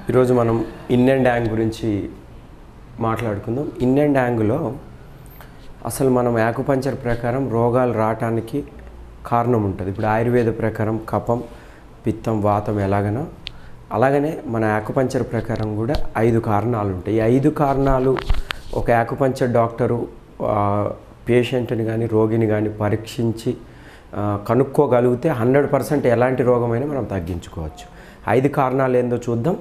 ఈరోజు మనం in and young గురించి మాట్లాడుకుందాం ఇన్ అండ్ యాంగ్లో అసలు మనం యాకుపంచర్ ప్రకారం రోగాలు రావటానికి కారణం ఉంటుంది ఇప్పుడు ఆయుర్వేద ప్రకారం కఫం పిత్తం వాతం ఎలాగనో అలాగనే మన యాకుపంచర్ ప్రకారం కూడా ఐదు కారణాలు ఉంటాయి ఈ ఐదు కారణాలు ఒక యాకుపంచర్ డాక్టరు పేషెంట్ని కానీ రోగిని కానీ పరీక్షించి ఆ, కనుక్కోగలిగితే హండ్రెడ్ పర్సెంట్ ఎలాంటి రోగమైనా మనం తగ్గించుకోవచ్చు ఐదు కారణాలు ఏందో చూద్దాం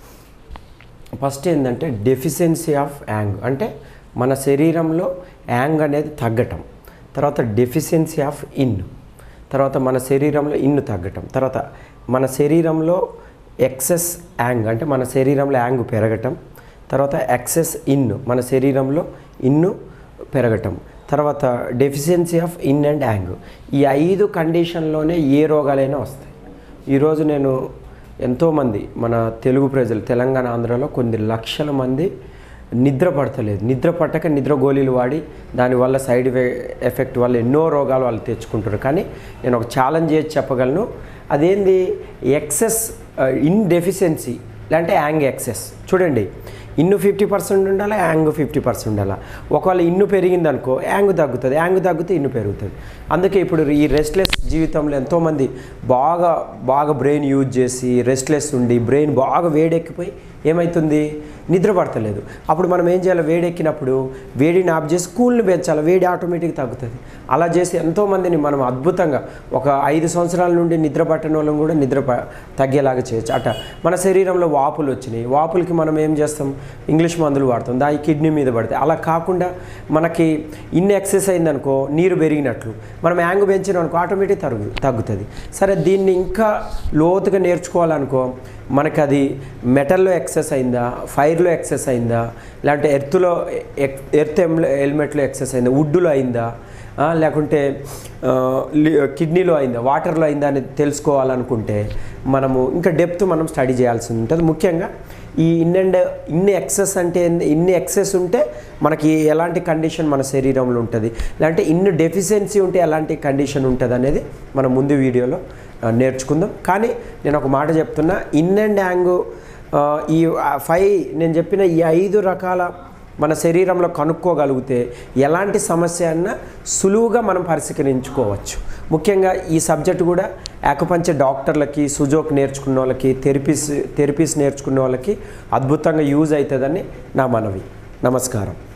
ఫస్ట్ ఏంటంటే డెఫిషియన్సీ ఆఫ్ యాంగ్ అంటే మన శరీరంలో యాంగ్ అనేది తగ్గటం తర్వాత డెఫిషియన్సీ ఆఫ్ ఇన్ తర్వాత మన శరీరంలో ఇన్ను తగ్గటం తర్వాత మన శరీరంలో ఎక్సెస్ యాంగ్ అంటే మన శరీరంలో యాంగ్ పెరగటం తర్వాత ఎక్సెస్ ఇన్ మన శరీరంలో ఇన్ను పెరగటం తర్వాత deficiency of yin and yang ఈ ఐదు కండిషన్లోనే ఏ రోగాలైనా వస్తాయి ఈరోజు నేను ఎంతోమంది మన తెలుగు ప్రజలు తెలంగాణ ఆంధ్రాలో కొన్ని లక్షల మంది నిద్ర పడతలేదు నిద్ర పట్టక నిద్ర గోళీలు వాడి దానివల్ల సైడ్ ఎఫెక్ట్ వల్ల ఎన్నో రోగాలు వాళ్ళు తెచ్చుకుంటారు కానీ నేను ఒక ఛాలెంజ్ చేసి చెప్పగలను అదేంది ఎక్సెస్ ఇన్ డెఫిషియన్సీ లేదంటే యాంగ్ ఎక్సెస్ చూడండి ఇన్ను ఫిఫ్టీ పర్సెంట్ ఉండాలి యాంగ్ ఫిఫ్టీ పర్సెంట్ ఉండాలి ఒకవేళ ఇన్ను పెరిగింది అనుకో యాంగ్ తగ్గుతుంది యాంగ్ తగ్గితే ఇన్ను పెరుగుతుంది అందుకే ఇప్పుడు ఈ రెస్ట్లెస్ జీవితంలో ఎంతోమంది బాగా బాగా బ్రెయిన్ యూజ్ చేసి రెస్ట్లెస్ ఉండి బ్రెయిన్ బాగా వేడెక్కిపోయి ఏమవుతుంది నిద్ర పడతలేదు అప్పుడు మనం ఏం చేయాలి వేడెక్కినప్పుడు వేడిని ఆఫ్ చేసి కూల్ని పెంచాలి వేడి ఆటోమేటిక్ తగ్గుతుంది అలా చేసి ఎంతోమందిని మనం అద్భుతంగా ఒక ఐదు సంవత్సరాల నుండి నిద్ర పట్టని వాళ్ళని కూడా నిద్ర ప- తగ్గేలాగా చేయొచ్చు అట మన శరీరంలో వాపులు వచ్చినాయి వాపులకి మనం ఏం చేస్తాం ఇంగ్లీష్ మందులు వాడతాం దాని కిడ్నీ మీద పడతాయి అలా కాకుండా మనకి ఇన్ని ఎక్సెస్ అయిందనుకో నీరు పెరిగినట్లు మనం యాంగ్ పెంచినాం అనుకో ఆటోమేటిక్ తగ్గు తగ్గుతుంది సరే దీన్ని ఇంకా లోతుగా నేర్చుకోవాలనుకో మనకి అది మెటల్లో ఎక్సెస్ అయిందా ఫైర్లో ఎక్సెస్ అయిందా లేదంటే ఎర్త్లో ఎక్- ఎర్త్ ఎమ్- హెల్మెట్లో ఎక్సెస్ అయిందా వుడ్డులో అయిందా ఆ, లేకుంటే ఆ, లి- కిడ్నీలో అయిందా వాటర్లో అయిందా అని తెలుసుకోవాలనుకుంటే మనము ఇంకా డెప్త్ మనం స్టడీ చేయాల్సి ఉంటుంది ముఖ్యంగా ఈ ఇన్ అండ్ ఇన్ని ఎక్సెస్ అంటే ఏంది? ఇన్ని ఎక్సెస్ ఉంటే మనకి ఎలాంటి కండిషన్ మన శరీరంలో ఉంటుంది లేదంటే ఇన్ని డెఫిషియన్సీ ఉంటే ఎలాంటి కండిషన్ ఉంటుంది అనేది మనం ముందు వీడియోలో ఆ, నేర్చుకుందాం కానీ నేను ఒక మాట చెప్తున్నా ఇన్ అండ్ యాంగ్ ఆ, ఈ ఫైవ్ నేను చెప్పిన ఈ ఐదు రకాల మన శరీరంలో కనుక్కోగలిగితే ఎలాంటి సమస్య అన్నా సులువుగా మనం పరిష్కరించుకోవచ్చు ముఖ్యంగా ఈ సబ్జెక్ట్ కూడా యాకుపంచర్ డాక్టర్లకి సుజోక్ నేర్చుకున్న వాళ్ళకి థెరపీస్ థెరపీస్ నేర్చుకున్న వాళ్ళకి అద్భుతంగా యూజ్ అవుతుందని నా మనవి నమస్కారం